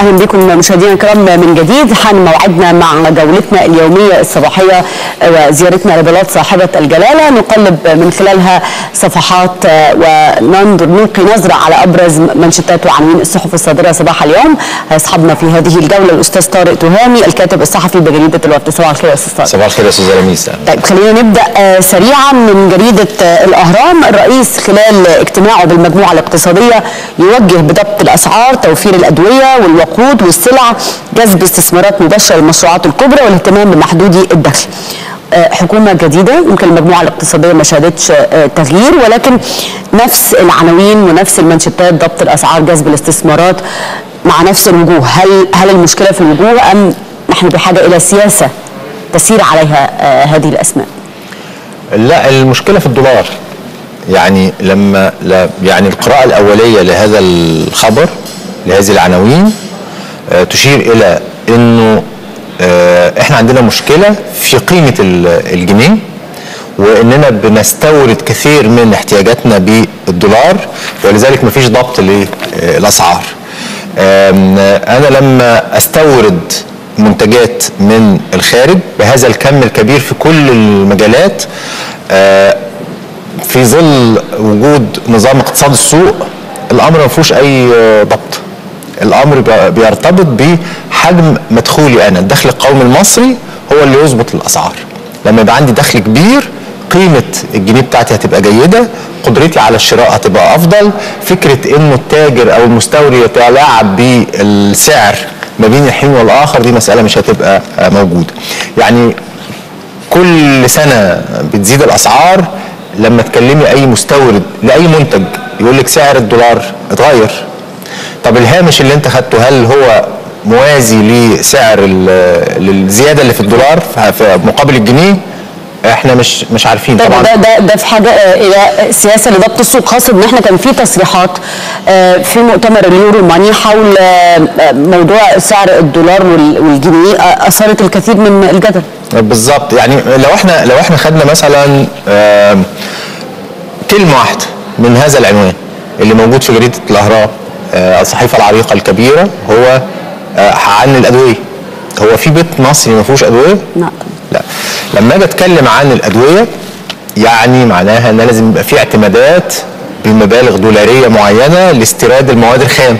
اهلا بكم مشاهدينا الكرام من جديد حان موعدنا مع جولتنا اليوميه الصباحيه وزيارتنا لبلاد صاحبه الجلاله نقلب من خلالها صفحات وننظر نلقي نظره على ابرز منشطات وعناوين الصحف الصادره صباح اليوم هيصحبنا في هذه الجوله الاستاذ طارق تهامي الكاتب الصحفي بجريده الوقت صباح الخير يا استاذ طارق صباح الخير يا استاذ رميس طيب خلينا نبدا سريعا من جريده الاهرام الرئيس خلال اجتماعه بالمجموعه الاقتصاديه يوجه بضبط الاسعار توفير الادويه والوقود والسلع جذب استثمارات مباشره للمشروعات الكبرى والاهتمام بمحدودي الدخل حكومه جديده يمكن المجموعه الاقتصاديه ما شهدتش تغيير ولكن نفس العناوين ونفس المنشطات ضبط الاسعار جذب الاستثمارات مع نفس الوجوه هل هل المشكله في الوجوه ام نحن بحاجه الى سياسه تسير عليها هذه الاسماء لا المشكله في الدولار يعني لما لا يعني القراءه الاوليه لهذا الخبر لهذه العناوين آه تشير الى انه آه احنا عندنا مشكله في قيمه الجنيه واننا بنستورد كثير من احتياجاتنا بالدولار ولذلك مفيش ضبط للاسعار انا لما استورد منتجات من الخارج بهذا الكم الكبير في كل المجالات آه في ظل وجود نظام اقتصاد السوق الامر ما فيهوش اي ضبط الامر بيرتبط بحجم مدخولي انا الدخل القومي المصري هو اللي يظبط الاسعار لما يبقى عندي دخل كبير قيمة الجنيه بتاعتي هتبقى جيدة قدرتي على الشراء هتبقى أفضل فكرة إنه التاجر أو المستورد يتلاعب بالسعر ما بين الحين والآخر دي مسألة مش هتبقى موجودة يعني كل سنة بتزيد الأسعار لما تكلمي اي مستورد لاي منتج يقول لك سعر الدولار اتغير طب الهامش اللي انت خدته هل هو موازي لسعر الزياده اللي في الدولار في مقابل الجنيه احنا مش مش عارفين طبعا ده ده ده في حاجه الى سياسه لضبط السوق خاصه ان احنا كان في تصريحات في مؤتمر اليورو ماني حول موضوع سعر الدولار والجنيه اثارت الكثير من الجدل بالظبط يعني لو احنا لو احنا خدنا مثلا كلمه واحده من هذا العنوان اللي موجود في جريده الاهرام الصحيفه العريقه الكبيره هو عن الادويه هو في بيت مصري ما فيهوش ادويه؟ لا لا لما اجي اتكلم عن الادويه يعني معناها ان لازم يبقى في اعتمادات بمبالغ دولاريه معينه لاستيراد المواد الخام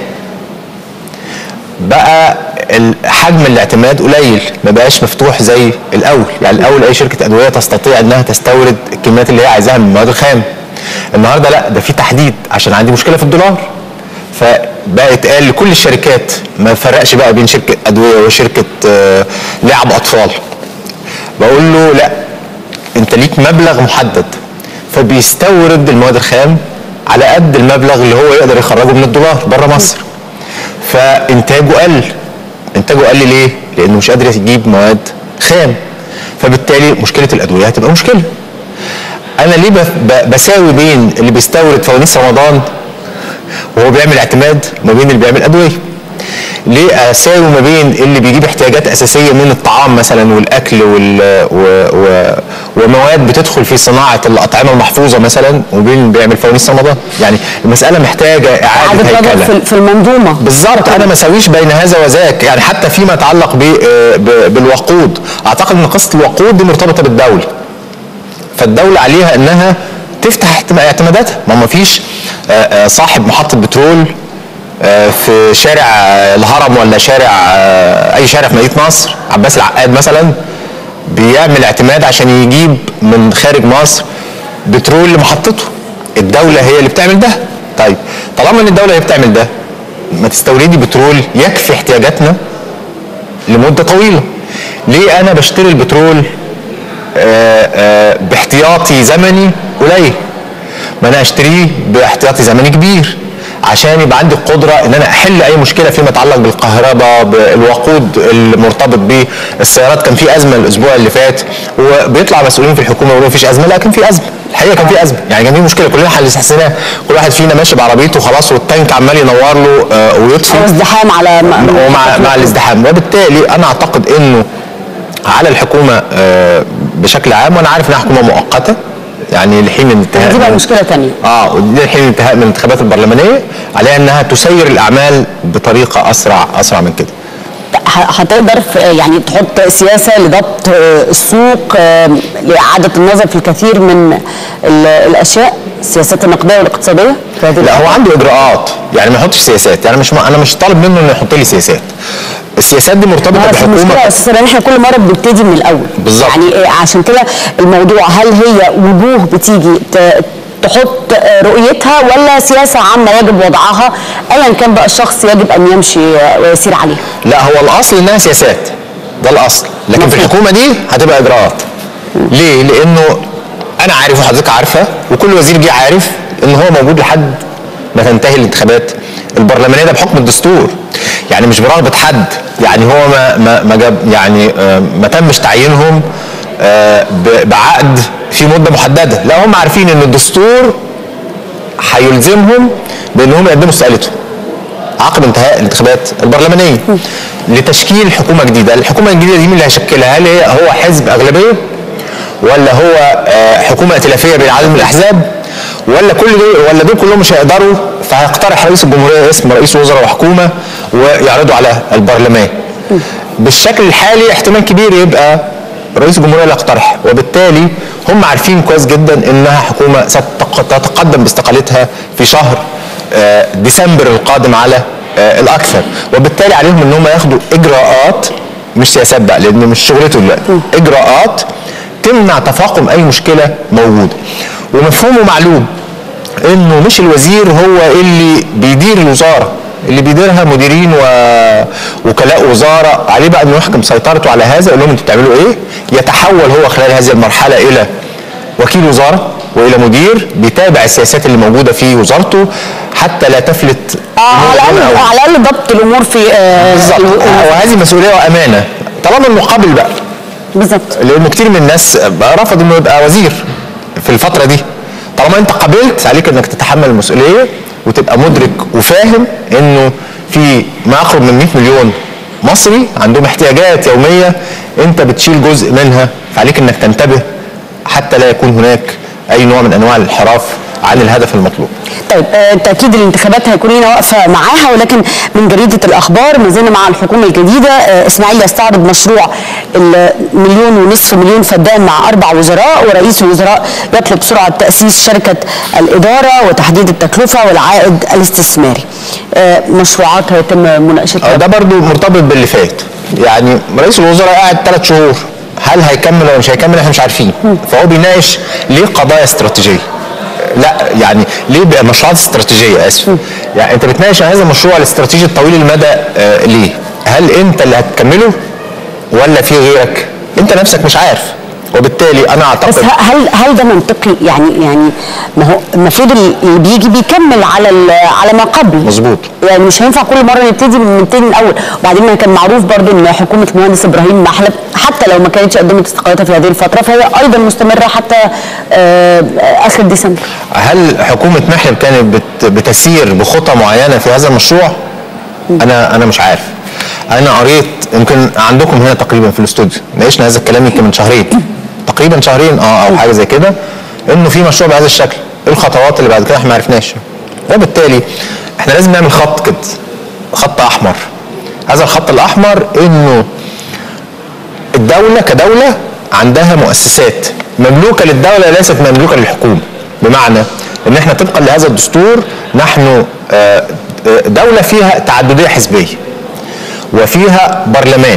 بقى حجم الاعتماد قليل ما بقاش مفتوح زي الاول يعني الاول اي شركه ادويه تستطيع انها تستورد الكميات اللي هي عايزاها من المواد الخام النهارده لا ده في تحديد عشان عندي مشكله في الدولار فبقى يتقال لكل الشركات ما فرقش بقى بين شركه ادويه وشركه آه لعب اطفال بقول له لا انت ليك مبلغ محدد فبيستورد المواد الخام على قد المبلغ اللي هو يقدر يخرجه من الدولار بره مصر فانتاجه قل انتاجه قل ليه؟ لانه مش قادر يجيب مواد خام فبالتالي مشكله الادويه هتبقى مشكله انا ليه بساوي بين اللي بيستورد فوانيس رمضان وهو بيعمل اعتماد ما بين اللي بيعمل ادويه ليه اساوي ما بين اللي بيجيب احتياجات اساسيه من الطعام مثلا والاكل وال و... و... ومواد بتدخل في صناعه الاطعمه المحفوظه مثلا وبين اللي بيعمل فوانيس رمضان يعني المساله محتاجه اعاده هيكله في, في المنظومه بالظبط انا ما اساويش بين هذا وذاك يعني حتى فيما يتعلق ب... ب... بالوقود اعتقد ان قصه الوقود دي مرتبطه بالدوله فالدوله عليها انها تفتح اعتماداتها ما ما فيش صاحب محطه بترول في شارع الهرم ولا شارع اي شارع في مدينه نصر عباس العقاد مثلا بيعمل اعتماد عشان يجيب من خارج مصر بترول لمحطته الدوله هي اللي بتعمل ده طيب طالما ان الدوله هي بتعمل ده ما تستوردي بترول يكفي احتياجاتنا لمده طويله ليه انا بشتري البترول آآ آآ باحتياطي زمني قليل ما انا اشتريه باحتياطي زمني كبير عشان يبقى عندي القدره ان انا احل اي مشكله فيما يتعلق بالكهرباء بالوقود المرتبط بالسيارات كان في ازمه الاسبوع اللي فات وبيطلع مسؤولين في الحكومه يقولوا مفيش ازمه لا كان في ازمه الحقيقه كان في ازمه يعني كان في مشكله كلنا حسيناها كل واحد فينا ماشي بعربيته خلاص والتانك عمال ينور له آه ويطفي ازدحام على ومع مع الازدحام وبالتالي انا اعتقد انه على الحكومه آه بشكل عام وانا عارف انها حكومه مؤقته يعني يعني لحين الانتهاء دي بقى من- مشكله ثانيه اه ودي لحين الانتهاء من الانتخابات البرلمانيه عليها انها تسير الاعمال بطريقه اسرع اسرع من كده ه- هتقدر في- يعني تحط سياسه لضبط آه، السوق آه، لاعاده النظر في الكثير من ال- الاشياء السياسات النقديه والاقتصاديه في هذه لا هو عنده اجراءات يعني ما يحطش سياسات يعني مش انا مش طالب منه انه يحط لي سياسات السياسات دي مرتبطه بس المشكله بحكومه يا استاذ سلام احنا كل مره بنبتدي من الاول بالظبط. يعني إيه، عشان كده الموضوع هل هي وجوه بتيجي ت- تحط آه، رؤيتها ولا سياسه عامه يجب وضعها ايا كان بقى الشخص يجب ان يمشي آه، ويسير عليها لا هو الاصل انها سياسات ده الاصل لكن في مفهوم. الحكومه دي هتبقى اجراءات ليه لانه انا عارف وحضرتك عارفه وكل وزير جه عارف ان هو موجود لحد ما تنتهي الانتخابات البرلمانيه ده بحكم الدستور يعني مش برغبه حد يعني هو ما ما ما جاب يعني آه، ما تمش تعيينهم آه، ب- بعقد في مده محدده لا هم عارفين ان الدستور هيلزمهم بانهم يقدموا استقالتهم عقب انتهاء الانتخابات البرلمانيه لتشكيل حكومه جديده، الحكومه الجديده دي مين اللي هيشكلها؟ هل هي هو حزب اغلبيه؟ ولا هو آه، حكومه ائتلافيه بين عدد من الاحزاب؟ ولا كل دول ولا دول كلهم مش هيقدروا فهيقترح رئيس الجمهوريه اسم رئيس وزراء وحكومه ويعرضوا على البرلمان. بالشكل الحالي احتمال كبير يبقى رئيس الجمهوريه اللي يقترح وبالتالي هم عارفين كويس جدا انها حكومه ستتقدم باستقالتها في شهر آه، ديسمبر القادم على آه، الاكثر وبالتالي عليهم ان هم ياخدوا اجراءات مش سياسات بقى لان مش شغلته دلوقتي اجراءات تمنع تفاقم اي مشكله موجوده ومفهومه معلوم انه مش الوزير هو اللي بيدير الوزاره اللي بيديرها مديرين ووكلاء وزاره عليه بقى انه يحكم سيطرته على هذا يقول لهم انتوا بتعملوا ايه يتحول هو خلال هذه المرحله الى وكيل وزاره والى مدير بيتابع السياسات اللي موجوده في وزارته حتى لا تفلت آه على أمور الاقل أو- على الاقل ضبط الامور في آه، بالظبط الو- وهذه مسؤوليه وامانه طالما المقابل بقى بالظبط لانه كتير من الناس رفض انه يبقى وزير في الفتره دي طالما انت قبلت عليك انك تتحمل المسؤوليه وتبقى مدرك وفاهم انه في ما يقرب من 100 مليون مصري عندهم احتياجات يوميه انت بتشيل جزء منها فعليك انك تنتبه حتى لا يكون هناك اي نوع من انواع الانحراف عن الهدف المطلوب طيب آه، تأكيد الانتخابات هيكون لنا واقفة معاها ولكن من جريدة الأخبار ما زلنا مع الحكومة الجديدة آه، إسماعيل يستعرض مشروع المليون ونصف مليون فدان مع أربع وزراء ورئيس الوزراء يطلب سرعة تأسيس شركة الإدارة وتحديد التكلفة والعائد الاستثماري آه، مشروعات هيتم مناقشتها آه، ده برضو مرتبط باللي فات يعني رئيس الوزراء قاعد ثلاث شهور هل هيكمل ولا مش هيكمل احنا مش عارفين فهو بيناقش ليه قضايا استراتيجيه لا يعني ليه بقى مشروعات استراتيجيه اسف يعني انت بتناقش هذا المشروع الاستراتيجي الطويل المدى آه ليه هل انت اللي هتكمله ولا في غيرك انت نفسك مش عارف وبالتالي انا بس اعتقد ه- هل هل ده منطقي يعني يعني ما هو المفروض اللي بيجي بيكمل على ال- على ما قبل مظبوط. يعني مش هينفع كل مره نبتدي من نبتدي من الاول وبعدين ما كان معروف برضو ان حكومه المهندس ابراهيم محلب حتى لو ما كانتش قدمت استقالتها في هذه الفتره فهي ايضا مستمره حتى آه، اخر ديسمبر هل حكومة محلب كانت بت- بتسير بخطى معينة في هذا المشروع؟ أنا أنا مش عارف. أنا قريت يمكن عندكم هنا تقريبا في الاستوديو ناقشنا هذا الكلام يمكن من شهرين تقريبا شهرين اه أو حاجة زي كده إنه في مشروع بهذا الشكل. إيه الخطوات اللي بعد كده إحنا ما عرفناش. وبالتالي إحنا لازم نعمل خط كده خط أحمر. هذا الخط الأحمر إنه الدولة كدولة عندها مؤسسات مملوكة للدولة ليست مملوكة للحكومة بمعنى ان احنا طبقا لهذا الدستور نحن آه، آه، دولة فيها تعددية حزبية وفيها برلمان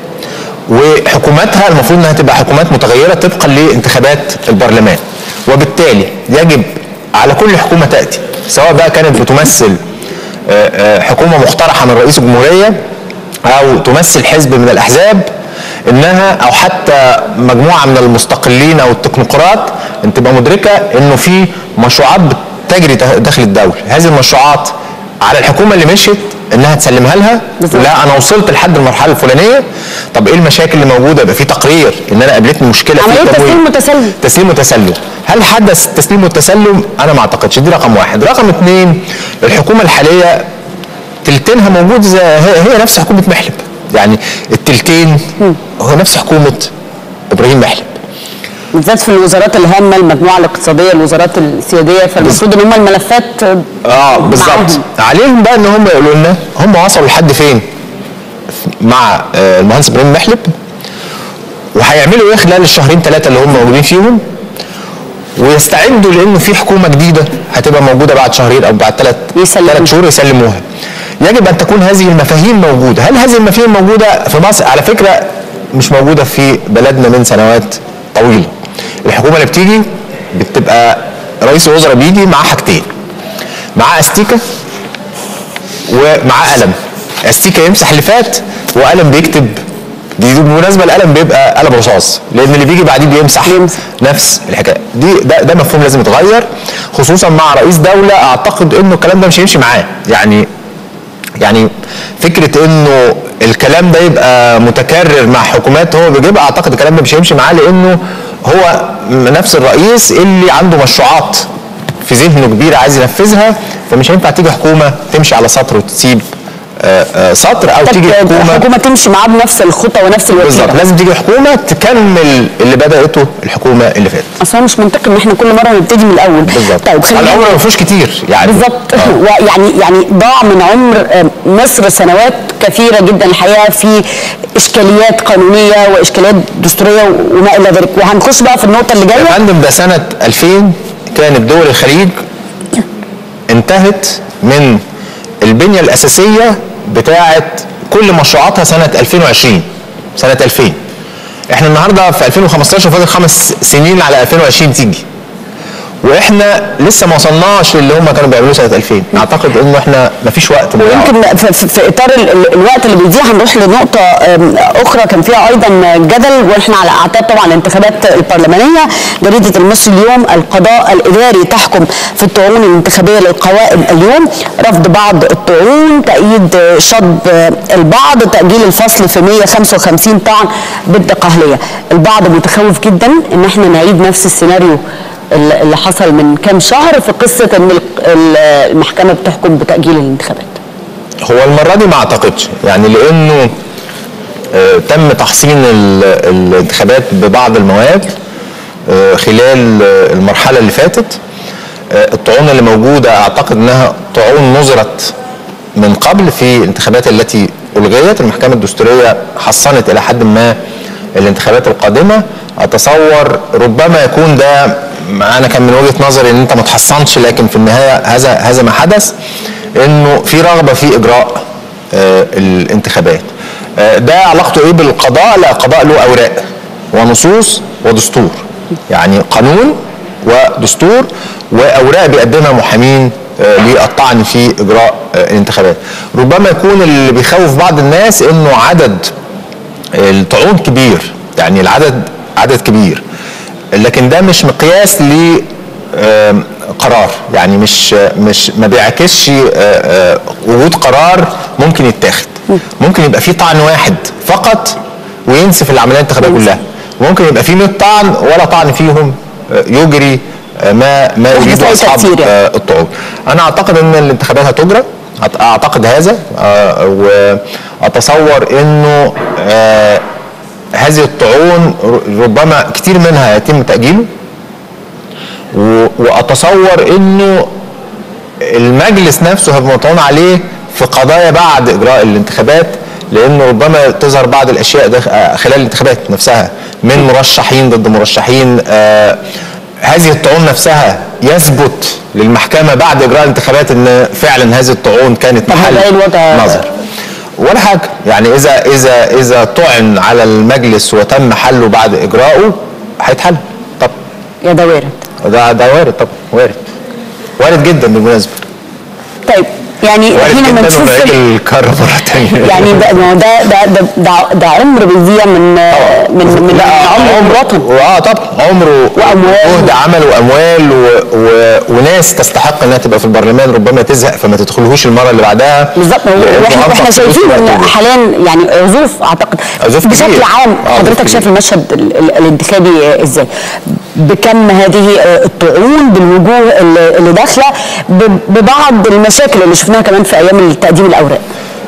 وحكوماتها المفروض انها تبقى حكومات متغيرة طبقا لانتخابات البرلمان وبالتالي يجب على كل حكومة تأتي سواء بقى كانت بتمثل آه، آه، حكومة مقترحة من رئيس الجمهورية أو تمثل حزب من الأحزاب إنها أو حتى مجموعة من المستقلين أو التكنوقراط أن تبقى مدركة إنه في مشروعات بتجري داخل الدولة هذه المشروعات على الحكومة اللي مشيت انها تسلمها لها بالظبط. لا انا وصلت لحد المرحله الفلانيه طب ايه المشاكل اللي موجوده يبقى في تقرير ان انا قابلتني مشكله في عملية التمويل. تسليم متسلم. تسليم وتسلم هل حدث تسليم والتسلم انا ما اعتقدش دي رقم واحد رقم اثنين الحكومه الحاليه تلتينها موجود زي هي, هي نفس حكومه محلب يعني التلتين هو نفس حكومه ابراهيم محلب بالذات في الوزارات الهامه المجموعه الاقتصاديه الوزارات السياديه فالمفروض ان هم الملفات اه بالظبط معاهم. عليهم بقى ان هم يقولوا لنا هم وصلوا لحد فين مع آه، المهندس ابراهيم محلب وهيعملوا ايه خلال الشهرين ثلاثه اللي هم موجودين فيهم ويستعدوا لانه في حكومه جديده هتبقى موجوده بعد شهرين او بعد ثلاث يسلموها. ثلاث شهور يسلموها يجب ان تكون هذه المفاهيم موجوده هل هذه المفاهيم موجوده في مصر على فكره مش موجوده في بلدنا من سنوات طويله الحكومه اللي بتيجي بتبقى رئيس الوزراء بيجي معاه حاجتين معاه استيكه ومعاه قلم استيكه يمسح اللي فات وقلم بيكتب دي دي بالمناسبه القلم بيبقى قلم رصاص لان اللي بيجي بعديه بيمسح بيمسح. نفس الحكايه دي ده, ده مفهوم لازم يتغير خصوصا مع رئيس دوله اعتقد انه الكلام ده مش هيمشي معاه يعني يعني فكره انه الكلام ده يبقى متكرر مع حكومات هو بيجيبها اعتقد الكلام ده مش هيمشي معاه لانه هو نفس الرئيس اللي عنده مشروعات في ذهنه كبيره عايز ينفذها فمش هينفع تيجي حكومه تمشي على سطر وتسيب آه، آه، سطر او تيجي حكومه الحكومه تمشي معاه بنفس الخطه ونفس بالظبط الوتيره لازم تيجي حكومه تكمل اللي بداته الحكومه اللي فاتت اصلا مش منطقي ان احنا كل مره نبتدي من الاول بالظبط طيب خلينا العمر ما فيهوش كتير يعني بالظبط آه. ويعني يعني ضاع من عمر آه، مصر سنوات كثيره جدا الحقيقه في اشكاليات قانونيه واشكاليات دستوريه وما الى ذلك وهنخش بقى في النقطه اللي يا جايه فندم ده سنة 2000 كانت دول الخليج انتهت من البنية الأساسية بتاعة كل مشروعاتها سنة 2020 سنة 2000 احنا النهارده في 2015 فاضل خمس سنين على 2020 تيجي واحنا لسه ما وصلناش للي هم كانوا بيعملوه سنه 2000 اعتقد انه احنا ما فيش وقت نضيعه. ويمكن في, في, في اطار ال- ال- الوقت اللي بيضيع هنروح لنقطه آم، اخرى كان فيها ايضا جدل واحنا على اعتاب طبعا الانتخابات البرلمانيه جريده المصري اليوم القضاء الاداري تحكم في الطعون الانتخابيه للقوائم اليوم رفض بعض الطعون تأييد آه، شطب آه، البعض تأجيل الفصل في 155 طعن ضد قهلية البعض متخوف جدا ان احنا نعيد نفس السيناريو اللي اللي حصل من كام شهر في قصة ان ال- ال- المحكمة بتحكم بتأجيل الانتخابات هو المره دي ما اعتقدش يعني لانه آه، تم تحصين ال- الانتخابات ببعض المواد آه، خلال آه، المرحله اللي فاتت آه، الطعون اللي موجوده اعتقد انها طعون نظرت من قبل في الانتخابات التي الغيت المحكمه الدستوريه حصنت الى حد ما الانتخابات القادمه اتصور ربما يكون ده انا كان من وجهه نظري ان انت ما تحصنش لكن في النهايه هذا هذا ما حدث انه في رغبه في اجراء آه، الانتخابات آه، ده علاقته ايه بالقضاء لا القضاء له اوراق ونصوص ودستور يعني قانون ودستور واوراق بيقدمها محامين آه، للطعن في اجراء آه، الانتخابات ربما يكون اللي بيخوف بعض الناس انه عدد الطعون كبير يعني العدد عدد كبير لكن ده مش مقياس ل آم، قرار يعني مش مش ما بيعكسش آه، آه، وجود قرار ممكن يتاخد ممكن يبقى في طعن واحد فقط وينسف العمليه الانتخابيه كلها ممكن يبقى في 100 طعن ولا طعن فيهم آه، يجري آه، ما ما واحدة يريده فيها اصحاب تأثير يعني. آه، الطعون انا اعتقد ان الانتخابات هتجرى أعت- اعتقد هذا آه، واتصور انه آه، هذه الطعون ر- ربما كتير منها يتم تاجيله و- واتصور انه المجلس نفسه هيبقى مطعون عليه في قضايا بعد اجراء الانتخابات لانه ربما تظهر بعض الاشياء ده آه، خلال الانتخابات نفسها من مرشحين ضد مرشحين آه، هذه الطعون نفسها يثبت للمحكمه بعد اجراء الانتخابات ان فعلا هذه الطعون كانت طب محل هيبقى إيه الوضع؟ نظر ولا حاجه يعني اذا اذا اذا طعن على المجلس وتم حله بعد اجراءه هيتحل طب يا ده وارد ده ده وارد طب وارد وارد جدا بالمناسبه طيب يعني وارد احنا لما جدا نشوف ونعيد ال- الكره مره ثانيه يعني ده ما هو ده ده ده, ده, ده عمر بيضيع من من من, من عمر المواطن اه طبعا عمره وأموال. جهد عمل واموال و... و... وناس تستحق انها تبقى في البرلمان ربما تزهق فما تدخلهوش المره اللي بعدها بالظبط هو- لأنه واحنا أنفق احنا فلوس شايفين وقت ان وجهد. حاليا يعني عزوف اعتقد عزوف بشكل كبير. عام آه، عزوف حضرتك كبير. شايف المشهد ال- ال- الانتخابي ازاي بكم هذه آه، الطعون بالوجوه اللي اللي داخله ب- ببعض المشاكل اللي شفناها كمان في ايام تقديم الاوراق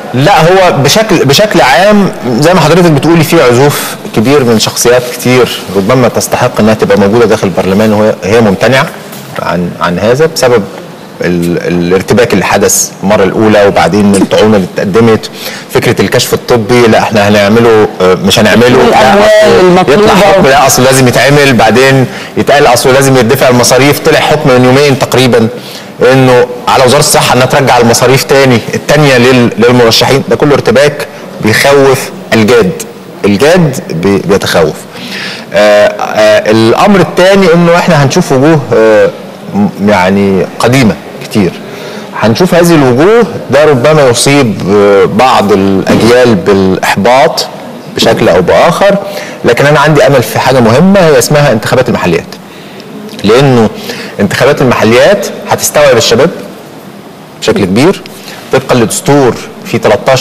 لا هو بشكل بشكل عام زي ما حضرتك بتقولي في عزوف كبير من شخصيات كتير ربما تستحق انها تبقى موجوده داخل البرلمان وهي هي ممتنعه عن عن هذا بسبب ال الارتباك اللي حدث المره الاولى وبعدين الطعونه اللي اتقدمت فكره الكشف الطبي لا احنا هنعمله آه، مش هنعمله لا، الأموال أصل المطلوبة. يطلع حكم لا اصل لازم يتعمل بعدين يتقال اصل لازم يدفع المصاريف طلع حكم من يومين تقريبا انه على وزاره الصحه انها ترجع المصاريف تاني التانيه لل- للمرشحين ده كله ارتباك بيخوف الجاد الجاد بي- بيتخوف آه آه الامر الثاني انه احنا هنشوف وجوه آه م- يعني قديمه كتير هنشوف هذه الوجوه ده ربما يصيب آه، بعض الاجيال بالاحباط بشكل او باخر لكن انا عندي امل في حاجه مهمه هي اسمها انتخابات المحليات لانه انتخابات المحليات هتستوعب الشباب بشكل كبير طبقا لدستور في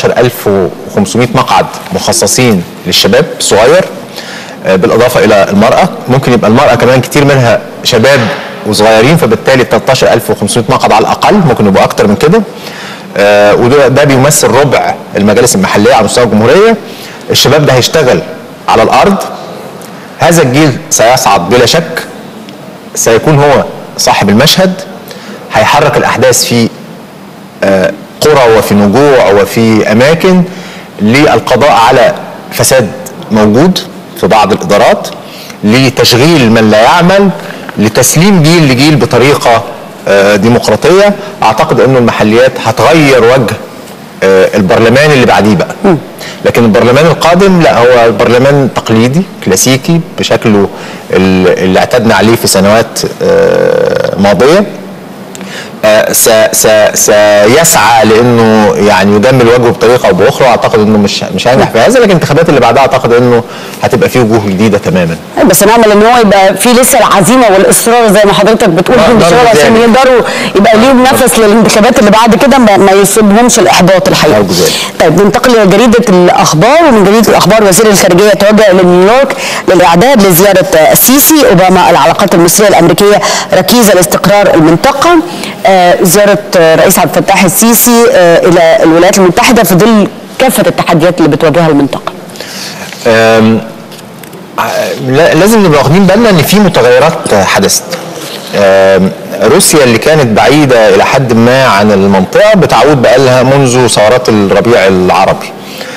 13500 مقعد مخصصين للشباب الصغير آه، بالاضافه الى المراه ممكن يبقى المراه كمان كتير منها شباب وصغيرين فبالتالي 13500 مقعد على الاقل ممكن يبقوا اكتر من كده آه، وده ده بيمثل ربع المجالس المحليه على مستوى الجمهوريه الشباب ده هيشتغل على الارض هذا الجيل سيصعد بلا شك سيكون هو صاحب المشهد هيحرك الاحداث في آه، قرى وفي نجوع وفي اماكن للقضاء على فساد موجود في بعض الادارات لتشغيل من لا يعمل لتسليم جيل لجيل بطريقه آه، ديمقراطيه اعتقد انه المحليات هتغير وجه آه، البرلمان اللي بعديه بقى لكن البرلمان القادم لا هو البرلمان تقليدي كلاسيكي بشكله ال- اللي اعتدنا عليه في سنوات آه، ماضيه آه، س- س- سيسعى لانه يعني يجمل وجهه بطريقه او باخرى اعتقد انه مش مش هينجح في هذا لكن الانتخابات اللي بعدها اعتقد انه هتبقى فيه وجوه جديده تماما بس نعمل ان هو يبقى في لسه العزيمه والاصرار زي ما حضرتك بتقول ضرب في الشغل عشان ذلك. يقدروا يبقى ليهم نفس للانتخابات اللي بعد كده ما, ما يصيبهمش الاحباط الحقيقه. ضرب ذلك. طيب ننتقل لجريده الاخبار ومن جريده الاخبار وزير الخارجيه توجه الى نيويورك للاعداد لزياره السيسي اوباما العلاقات المصريه الامريكيه ركيزه لاستقرار المنطقه آه، زياره آه، الرئيس عبد الفتاح السيسي آه، الى الولايات المتحده في ظل كافه التحديات اللي بتواجهها المنطقه. أم، ع- لا- لازم نبقى واخدين بالنا ان في متغيرات حدثت أم، روسيا اللي كانت بعيده الى حد ما عن المنطقه بتعود بقالها منذ ثورات الربيع العربي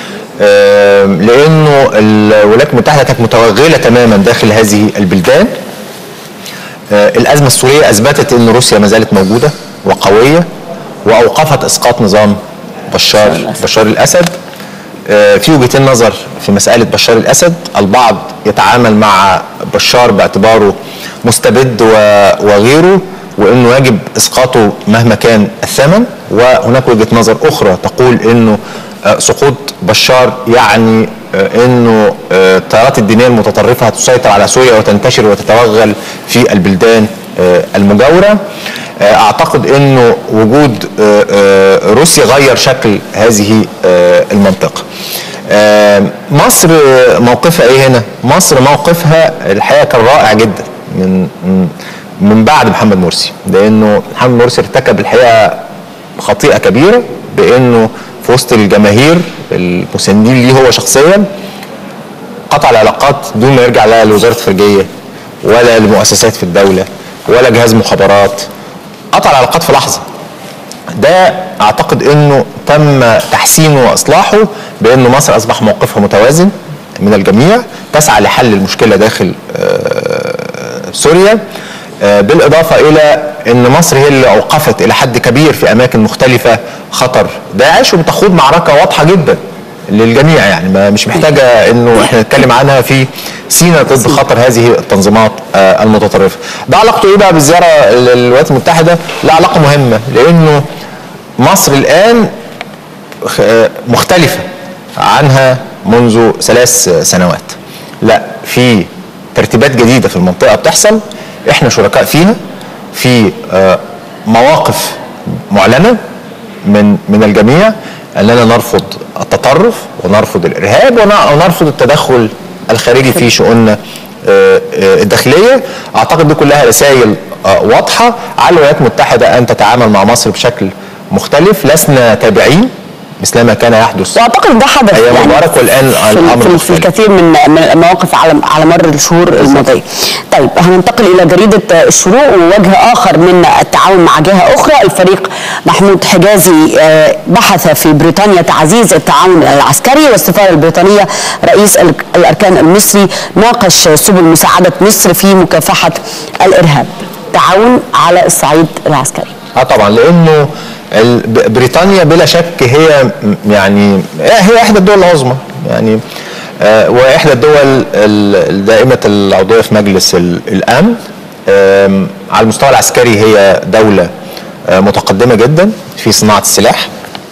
أم، لانه الولايات المتحده كانت متوغله تماما داخل هذه البلدان آه، الازمه السوريه اثبتت ان روسيا ما زالت موجوده وقويه واوقفت اسقاط نظام بشار بشار الاسد آه، في وجهتين نظر في مساله بشار الاسد البعض يتعامل مع بشار باعتباره مستبد و- وغيره وانه يجب اسقاطه مهما كان الثمن وهناك وجهه نظر اخرى تقول انه آه، سقوط بشار يعني آه، انه آه، التيارات الدينيه المتطرفه هتسيطر على سوريا وتنتشر وتتوغل في البلدان آه، المجاوره آه، اعتقد انه وجود آه، آه، روسيا غير شكل هذه آه، المنطقه آه، مصر آه، موقفها ايه هنا مصر موقفها الحقيقه كان رائع جدا من من- من بعد محمد مرسي لانه محمد مرسي ارتكب الحقيقه خطيئه كبيره بانه في وسط الجماهير المساندين ليه هو شخصيا قطع العلاقات دون ما يرجع لا لوزاره الخارجيه ولا لمؤسسات في الدوله ولا جهاز مخابرات قطع العلاقات في لحظه ده اعتقد انه تم تحسينه واصلاحه بانه مصر اصبح موقفها متوازن من الجميع تسعى لحل المشكله داخل آه، سوريا آه، بالاضافه الى ان مصر هي اللي اوقفت الى حد كبير في اماكن مختلفه خطر داعش وبتخوض معركه واضحه جدا للجميع يعني ما مش محتاجه انه احنا نتكلم عنها في سينا ضد خطر هذه التنظيمات آه، المتطرفه. ده علاقته ايه بقى بالزياره للولايات المتحده؟ لا علاقه مهمه لانه مصر الان خ- آه، مختلفه عنها منذ ثلاث سنوات. لا في ترتيبات جديده في المنطقه بتحصل احنا شركاء فيها في آه، مواقف معلنه من من الجميع اننا نرفض التطرف ونرفض الارهاب ون- ونرفض التدخل الخارجي في شؤوننا آه، آه، الداخليه اعتقد دي كلها رسائل آه، واضحه على الولايات المتحده ان تتعامل مع مصر بشكل مختلف لسنا تابعين مثلما كان يحدث واعتقد ده حدث أيام مبارك والآن في, الأمر في, في مختلف. الكثير من من المواقف على على مر الشهور الماضيه. طيب هننتقل الى جريده الشروق ووجه اخر من التعاون مع جهه اخرى الفريق محمود حجازي آه، بحث في بريطانيا تعزيز التعاون العسكري والسفاره البريطانيه رئيس ال- الاركان المصري ناقش سبل مساعده مصر في مكافحه الارهاب. تعاون على الصعيد العسكري. اه طبعا لانه ال- ب- بريطانيا بلا شك هي م- يعني هي احدى الدول العظمى يعني آه، واحدى الدول ال- الدائمه العضويه في مجلس ال- الامن آم، على المستوى العسكري هي دوله آه، متقدمه جدا في صناعه السلاح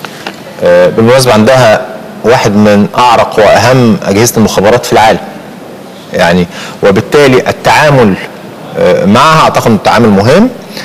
آه، بالمناسبه عندها واحد من اعرق واهم اجهزه المخابرات في العالم يعني وبالتالي التعامل آه، معها اعتقد إنه التعامل مهم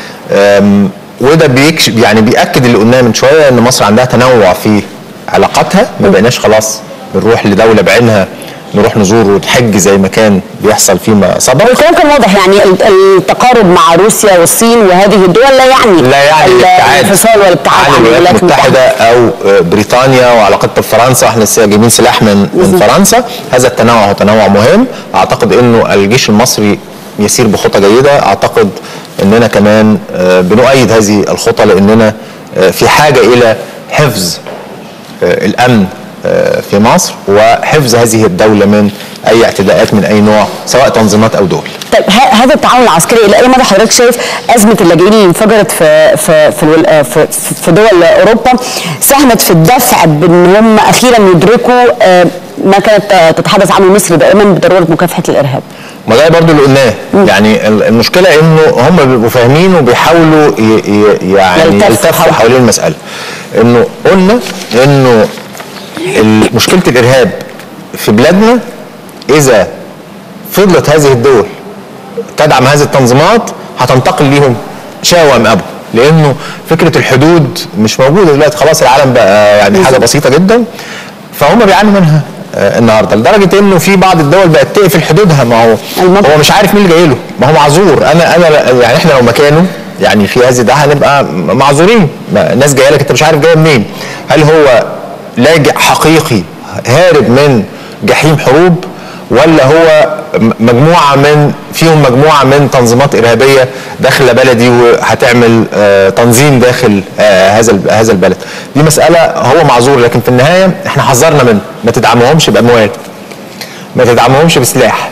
آم، وده بيكشف يعني بياكد اللي قلناه من شويه ان مصر عندها تنوع في علاقاتها ما بقيناش خلاص بنروح لدوله بعينها نروح نزور وتحج زي ما كان بيحصل فيما سبق والكلام كان واضح يعني ال- التقارب مع روسيا والصين وهذه الدول لا يعني لا يعني ال- الابتعاد الانفصال والابتعاد عن عن الولايات الولايات المتحده او آه، بريطانيا وعلاقتها بفرنسا احنا لسه جايبين سلاح من من فرنسا هذا التنوع هو تنوع مهم اعتقد انه الجيش المصري يسير بخطى جيده اعتقد اننا كمان آه، بنؤيد هذه الخطى لاننا آه، في حاجه الى حفظ آه، الامن آه، في مصر وحفظ هذه الدوله من اي اعتداءات من اي نوع سواء تنظيمات او دول طيب ه- هذا التعاون العسكري الى اي مدى حضرتك شايف ازمه اللاجئين اللي انفجرت في في في, الول- آه، في, في دول اوروبا ساهمت في الدفع بان هم اخيرا يدركوا آه، ما كانت آه، تتحدث عنه مصر دائما بضروره مكافحه الارهاب. ما ده برضه اللي قلناه يعني ال- المشكله انه هم بيبقوا فاهمين وبيحاولوا ي- ي- يعني يلتفوا يلتفوا حول- حوالين المساله انه قلنا انه ال- مشكله الارهاب في بلادنا اذا فضلت هذه الدول تدعم هذه التنظيمات هتنتقل ليهم شاء ام ابوا لانه فكره الحدود مش موجوده دلوقتي خلاص العالم بقى يعني حاجه بسيطه جدا فهم بيعانوا منها آه، النهارده لدرجه انه في بعض الدول بقت تقفل حدودها ما هو المنطق. هو مش عارف مين اللي جاي له ما هو معذور انا انا يعني احنا لو مكانه يعني في هذه ده هنبقى م- معذورين ما- الناس جايه لك انت مش عارف جايه منين هل هو لاجئ حقيقي هارب من جحيم حروب ولا هو م- مجموعه من فيهم مجموعه من تنظيمات ارهابيه داخله بلدي وهتعمل آه، تنظيم داخل آه، هذا الب- هذا البلد دي مساله هو معذور لكن في النهايه احنا حذرنا منه ما تدعموهمش باموال ما تدعموهمش بسلاح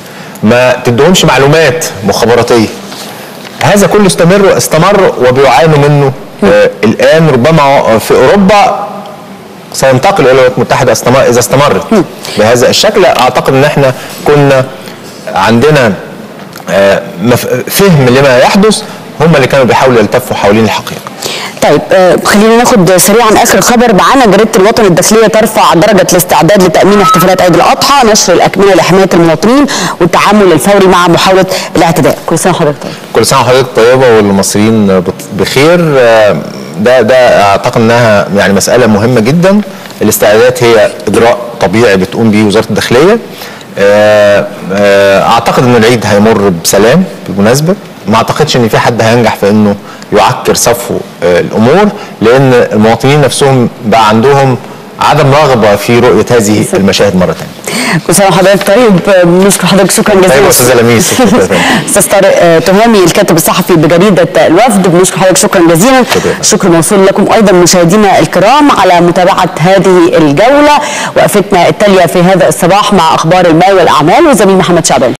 ما تدهمش معلومات مخابراتيه هذا كله استمر استمر وبيعانوا منه آه الان ربما في اوروبا سينتقل الى الولايات المتحده استمر اذا استمرت بهذا الشكل اعتقد ان احنا كنا عندنا آه مف- فهم لما يحدث هم اللي كانوا بيحاولوا يلتفوا حوالين الحقيقه طيب آه، خلينا ناخد سريعا اخر خبر معانا جريده الوطن الداخليه ترفع درجه الاستعداد لتامين احتفالات عيد الاضحى نشر الاكمنه لحمايه المواطنين والتعامل الفوري مع محاوله الاعتداء كل سنه وحضرتك طيب كل سنه وحضرتك طيبه والمصريين بت- بخير آه، ده ده اعتقد انها يعني مساله مهمه جدا الاستعدادات هي اجراء طبيعي بتقوم به وزاره الداخليه آه، آه، اعتقد ان العيد هيمر بسلام بالمناسبه ما اعتقدش ان في حد هينجح في انه يعكر صفو آه، الامور لان المواطنين نفسهم بقى عندهم عدم رغبه في رؤيه هذه المشاهد مره ثانيه كل سنه وحضرتك طيب آه، بنشكر حضرتك شكرا جزيلا طيب يا أستاذة لميس. شكرا جزيلا. استاذ طارق آه، تهامي الكاتب الصحفي بجريده الوفد بنشكر حضرتك شكرا جزيلا شكرا. شكر موصول لكم ايضا مشاهدينا الكرام على متابعه هذه الجوله وقفتنا التاليه في هذا الصباح مع اخبار المال والاعمال والزميل محمد شعبان